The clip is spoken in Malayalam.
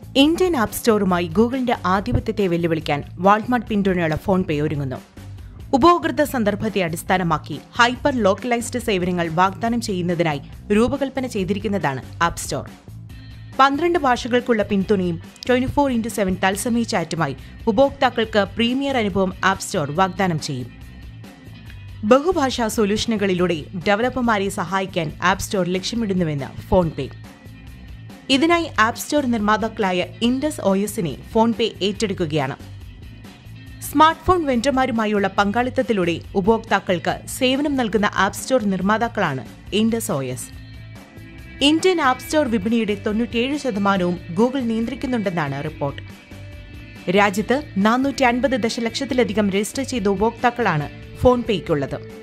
ഇന്ത്യൻ ആപ്പ് സ്റ്റോറുമായി ഗൂഗിളിന്റെ ആധിപത്യത്തെ വെല്ലുവിളിക്കാൻ വാൾമാർട്ട് പിന്തുണയുള്ള ഫോൺ പേ ഒരുങ്ങുന്നു ഉപഭോക്തൃ സന്ദർഭത്തെ അടിസ്ഥാനമാക്കി ഹൈപ്പർ ലോക്കലൈസ്ഡ് സേവനങ്ങൾ വാഗ്ദാനം ചെയ്യുന്നതിനായി രൂപകൽപ്പന ചെയ്തിരിക്കുന്നതാണ് ആപ്പ് സ്റ്റോർ പന്ത്രണ്ട് ഭാഷകൾക്കുള്ള പിന്തുണയും ട്വന്റി ഫോർ ഇൻറ്റു സെവൻ തത്സമയ ചാറ്റുമായി ഉപഭോക്താക്കൾക്ക് പ്രീമിയർ അനുഭവം ആപ്പ് സ്റ്റോർ വാഗ്ദാനം ചെയ്യും ബഹുഭാഷാ സൊല്യൂഷനുകളിലൂടെ ഡെവലപ്പർമാരെ സഹായിക്കാൻ ആപ്പ് സ്റ്റോർ ലക്ഷ്യമിടുന്നുവെന്ന് ഫോൺ പേ ഇതിനായി ആപ്പ് സ്റ്റോർ നിർമ്മാതാക്കളായ ഇൻഡസ് ഒഎസിനെ ഫോൺ പേ ഏറ്റെടുക്കുകയാണ് സ്മാർട്ട് ഫോൺ വെണ്ടർമാരുമായുള്ള പങ്കാളിത്തത്തിലൂടെ ഉപഭോക്താക്കൾക്ക് സേവനം നൽകുന്ന ആപ്പ് സ്റ്റോർ നിർമ്മാതാക്കളാണ് Indus OS Indian app store വിപണിയുടെ തൊണ്ണൂറ്റിയേഴ് ശതമാനവും ഗൂഗിൾ നിയന്ത്രിക്കുന്നുണ്ടെന്നാണ് റിപ്പോർട്ട് രാജ്യത്ത് നാനൂറ്റി അൻപത് ദശലക്ഷത്തിലധികം രജിസ്റ്റർ ചെയ്ത ഉപഭോക്താക്കളാണ് ഫോൺ പേയ്ക്കുള്ളത്